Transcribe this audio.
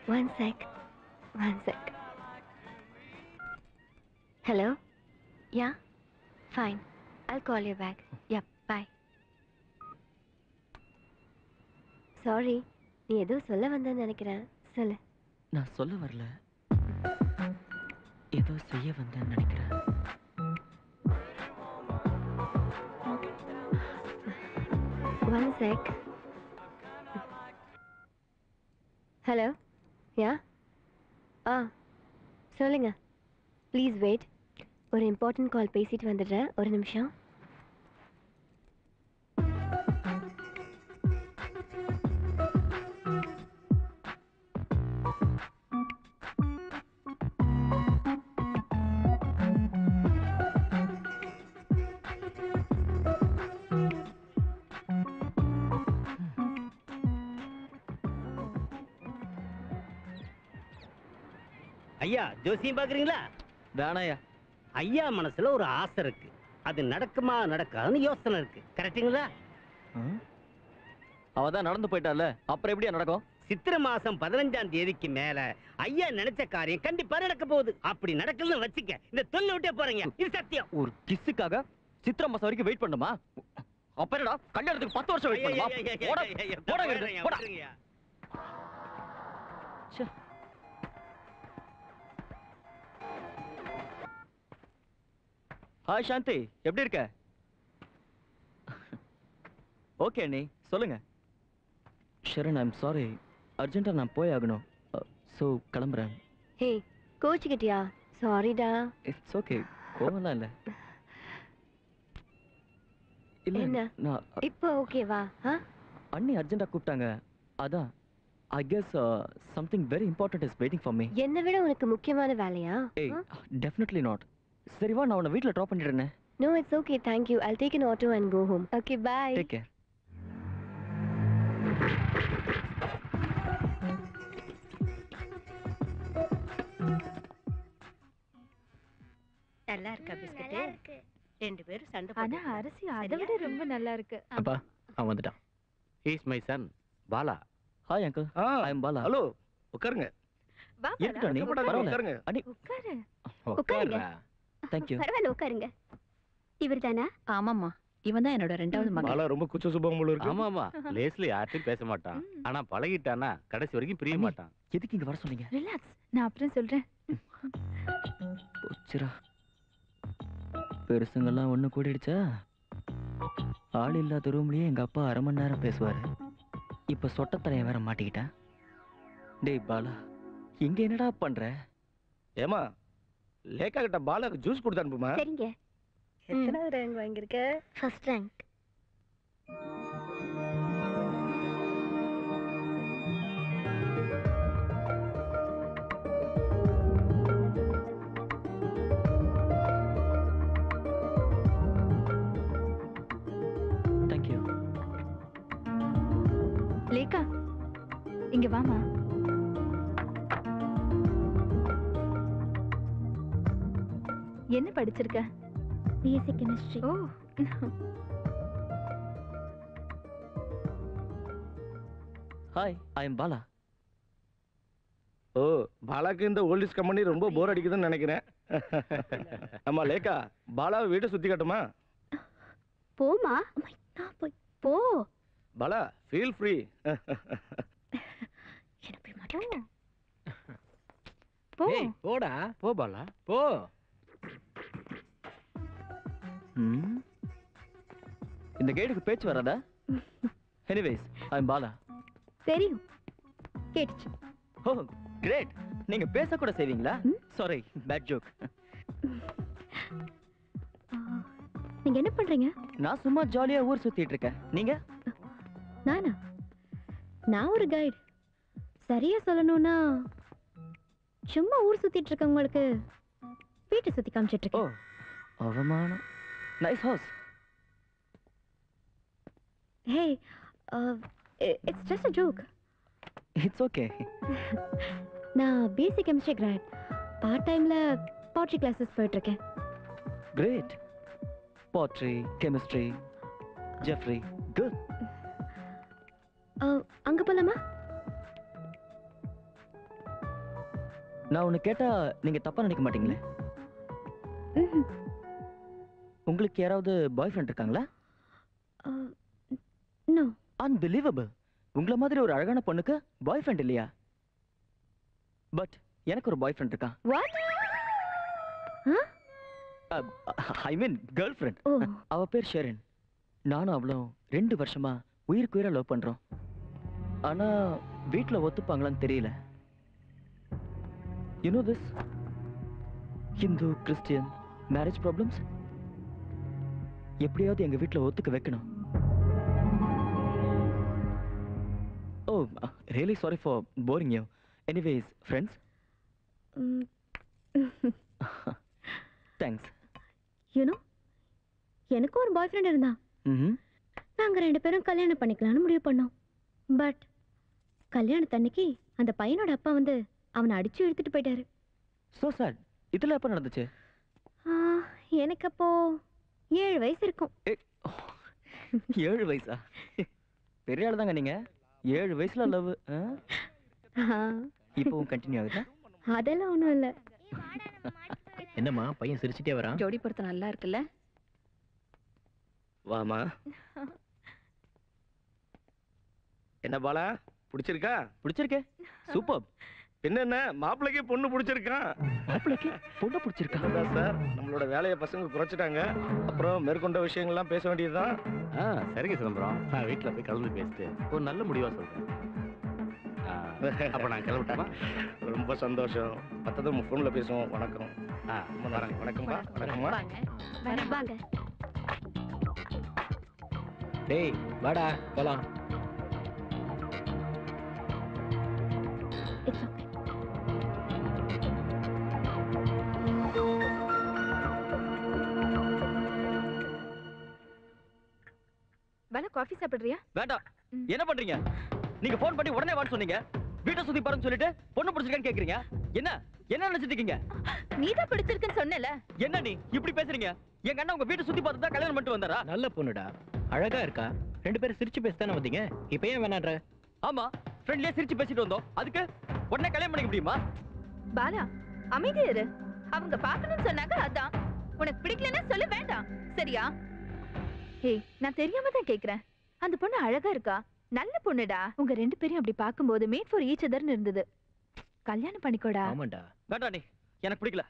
One sec. One sec. Hello? Yeah? Fine. I'll call you back. Yep, bye. Sorry. நீ ஏதோ சொல்ல வந்தேன்னு நினைக்கிறேன் சொல்லு நான் சொல்ல வரல ஏதோ செய்ய வந்தேன்னு நினைக்கிறேன் ஒன் செக் ஹலோ யா ஆ சொல்லுங்க ப்ளீஸ் வெயிட் ஒரு இம்பார்ட்டன்ட் கால் பேசிட்டு வந்துடுறேன் ஒரு நிமிஷம் ஐயா ஜோசியம் பாக்குறீங்களா வேணாயா ஐயா மனசுல ஒரு ஆசை இருக்கு அது நடக்குமா நடக்காதுன்னு யோசனை இருக்கு கரெக்டுங்களா அவ தான் நடந்து போயிட்டால அப்புறம் எப்படியா நடக்கும் சித்திரை மாசம் பதினஞ்சாம் தேதிக்கு மேல ஐயா நினைச்ச காரியம் கண்டிப்பா நடக்க போகுது அப்படி நடக்கலன்னு வச்சுக்க இந்த தொல்லை விட்டே போறீங்க இது சத்தியம் ஒரு கிஸ்ஸுக்காக சித்திரை மாசம் வரைக்கும் வெயிட் பண்ணுமா அப்ப என்னடா கல்யாணத்துக்கு பத்து வருஷம் வெயிட் பண்ணுமா போடா, போடா இங்கிருந்து, போடா. ச்சே. ஹாய் சாந்தி எப்படி இருக்க ஓகே அண்ணி சொல்லுங்க ஷரண் ஐம் சாரி அர்ஜென்ட்டாக நான் போய் ஆகணும் ஸோ கிளம்புறேன் ஹே கோச்சுக்கிட்டியா சாரிடா இட்ஸ் ஓகே கோவம்லாம் இல்லை இல்லை என்ன? நான் இப்போ ஓகேவா ஆ அண்ணி அர்ஜென்ட்டாக கூப்பிட்டாங்க அதான் I guess something very important is waiting for me என்னை விட உனக்கு முக்கியமான வேலையா ஏய் டெஃபினெட்லி நாட் சரி வா நான் உன்னை வீட்டில் ட்ராப் பண்ணிடுறேன் no it's okay thank you I'll take an auto and go home okay bye take care நல்லா இருக்கா பிஸ்கட் ரெண்டு பேரும் சண்டை ஆனா போட்டுக்கோங்க. அரிசி அதை விட ரொம்ப நல்லா இருக்கு அப்பா அவன் வந்துட்டான் is my son Bala hi uncle I am Bala hello உட்காருங்க வா இருக்கட்டும் அண்ணி பாலா, பரவாயில்ல உட்காருங்க அண்ணி உட்காரு உட்காருங்க தேங்க்யூ பரவாயில்ல உட்காருங்க இவர் தானா ஆமாம்மா இவன் தான் என்னோட ரெண்டாவது மகன் பாலா ரொம்ப குச்ச சுபம் போல இருக்கு ஆமா ஆமா லேஸ்ல யார்ட்டையும் பேச மாட்டான் ம். ஆனா பழகிட்டானா கடைசி வரைக்கும் பிரிய அண்ணி. மாட்டான் எதுக்கு இங்கே வர சொன்னீங்க ரிலாக்ஸ் நான் அப்புறம் சொல்றேன் போச்சுரா பெருசுங்கெல்லாம் ஒன்று கூடிடுச்சா ஆள் இல்லாத ரூம்லயே எங்க அப்பா அரை மணி நேரம் பேசுவாரு இப்ப சொட்டத்தலைய வேற மாட்டிக்கிட்டேன் டேய் பாலா இங்க என்னடா பண்ற ஏமா லேக்கா கிட்ட பாலாக்கு ஜூஸ் கொடுத்து அனுப்புமா சரிங்க எத்தனாவது ரேங்க் வாங்கியிருக்க ஃபர்ஸ்ட் ரேங்க் தேங்க்யூ லேக்கா இங்க வாமா என்ன படிச்சிருக்க BSc chemistry oh hi I am Bala oh பாலாக்கு இந்த ஓல்டிஸ் கம்பெனி ரொம்ப போர் அடிக்குதுன்னு நினைக்கிறேன் ஆமா லேக்கா பாலாவை வீட்டை சுத்தி காட்டுமா போமா நான் போய் போ பாலா ஃபீல் ஃப்ரீ என்ன போய் மாட்டேன் போ ஏய் போடா போ பாலா போ ம் இந்த கைடுக்கு பேச்சு வராதா எனிவேஸ் ஐ எம் பாலா தெரியும் கேட்டுச்சு ஓ கிரேட் நீங்க பேச கூட செய்வீங்களா சாரி பேட் ஜோக் ஆ, நீங்க என்ன பண்றீங்க நான் சும்மா ஜாலியா ஊர் சுத்திட்டு இருக்கேன் நீங்க நானா நான் ஒரு கைடு சரியா சொல்லணும்னா சும்மா ஊர் சுத்திட்டு இருக்கவங்களுக்கு வீட்டை சுத்தி காமிச்சிட்டு ஓ இருக்கேன் அவமானம் nice house hey it's just a joke it's okay நான் பிஎஸ்சி கெமிஸ்ட்ரி கிராட் பார்ட் டைம்ல பாட்ரி கிளாஸஸ் போயிட்டு இருக்கேன் great pottery chemistry Jeffrey good uh, அங்க போலாமா நான் ஒன்று கேட்டா நீங்க தப்பா நினைக்க மாட்டீங்களே ம்ஹும். உங்களுக்கு யாராவது பாய் ஃப்ரெண்ட் இருக்காங்களா Uh, no. அன்பிலீவபிள் உங்களை மாதிரி ஒரு அழகான பொண்ணுக்கு பாய் ஃப்ரெண்ட் இல்லையா பட் எனக்கு ஒரு பாய் ஃப்ரெண்ட் இருக்கான் What? Huh? I mean girlfriend Oh. அவ பேர் ஷெரின் நானும் அவளும் ரெண்டு வருஷமா உயிருக்கு உயிரா லவ் பண்றோம் ஆனா வீட்ல ஒத்துப்பாங்களான்னு தெரியல you know this Hindu Christian marriage problems எப்படியாவது எங்க வீட்ல ஒத்துக்க வைக்கணும் oh really sorry for boring you anyways friends Mm. Thanks you know, எனக்கும் ஒரு பாய் ஃப்ரெண்ட் இருந்தான் ம் நாங்க ரெண்டு பேரும் கல்யாணம் பண்ணிக்கலாம்னு முடிவு பண்ணோம் பட் கல்யாணத்தன்னைக்கு அந்த பையனோட அப்பா வந்து அவனை அடிச்சு இழுத்துட்டு போயிட்டாரு ஸோ சார் இதில் எப்போ நடந்துச்சு ஆ, எனக்கு அப்போ ஏழு வயசு இருக்கும் ஏழு வயசா பெரிய ஆள் தாங்க நீங்க ஏழு வயசுல லவ் ஆ, இப்போவும் கண்டினியூ ஆகுதா அதெல்லாம் ஒன்றும் இல்லை என்னம்மா பையன் சிரிச்சிட்டே வரான் ஜோடி பொருத்தம் நல்லா இருக்குல்ல வாமா என்ன பாலா பிடிச்சிருக்கா பிடிச்சிருக்கே சூப்பர் பின்ன என்ன மாப்பிள்ளைக்கு பொண்ணு பிடிச்சிருக்கான் மாப்பிளைக்கு பொண்ணு பிடிச்சிருக்கா அதான் சார் நம்மளோட வேலையை பசங்க குறைச்சிட்டாங்க அப்புறம் மேற்கொண்ட விஷயங்கள்லாம் பேச வேண்டியதுதான் ஆ சரிங்க சிதம்பரம் நான் வீட்டில் போய் கலந்து பேசிட்டு ஒரு நல்ல முடிவா சொல்றேன் ஆ, அப்ப நான் கிளம்பட்டுமா ரொம்ப சந்தோஷம் மற்றதும் ஃபோனில் பேசுவோம் வணக்கம் ஆ ரொம்ப நன்றி. வணக்கம்ப்பா வணக்கம்மா வாங்க வாங்க டேய் வாடா போலாம் இட்ஸ் ஓகே பாலா காஃபி சாப்பிடுறியா வேண்டாம் ம். என்ன பண்றீங்க நீங்க ஃபோன் பண்ணி உடனே வான்னு சொன்னீங்க வீட்டை சுத்தி பாருன்னு சொல்லிட்டு பொண்ணு பிடிச்சிருக்கான்னு கேக்குறீங்க என்ன என்ன நினைச்சிட்டு இருக்கீங்க நீ தான் பிடிச்சிருக்குன்னு சொன்னல என்ன நீ இப்படி பேசுறீங்க எங்க அண்ணன் உங்க வீட்டை சுத்தி பார்த்து தான் கல்யாணம் பண்ணிட்டு வந்தாரா நல்ல பொண்ணுடா அழகா இருக்கா ரெண்டு பேரும் சிரிச்சு பேசி தானே வந்தீங்க இப்போ ஏன் வேணான்ற ஆமா ஃப்ரெண்ட்லியே சிரிச்சு பேசிட்டு வந்தோம் அதுக்கு உடனே கல்யாணம் பண்ணிக்க முடியுமா பாலா அமைதியா இரு அவங்க பார்க்கணும்னு சொன்னாங்க அதான் உனக்கு பிடிக்கலன்னா சொல்ல வேண்டாம் சரியா ஏய் நான் தெரியாம தான் கேக்குறேன் அந்த பொண்ணு அழகா இருக்கா நல்ல பொண்ணுடா உங்க ரெண்டு பேரையும் அப்படி பார்க்கும்போது மேட் ஃபார் ஈச் அதர்னு இருந்தது கல்யாணம் பண்ணிக்கோடா ஆமாண்டா வேண்டாம் நீ எனக்கு பிடிக்கல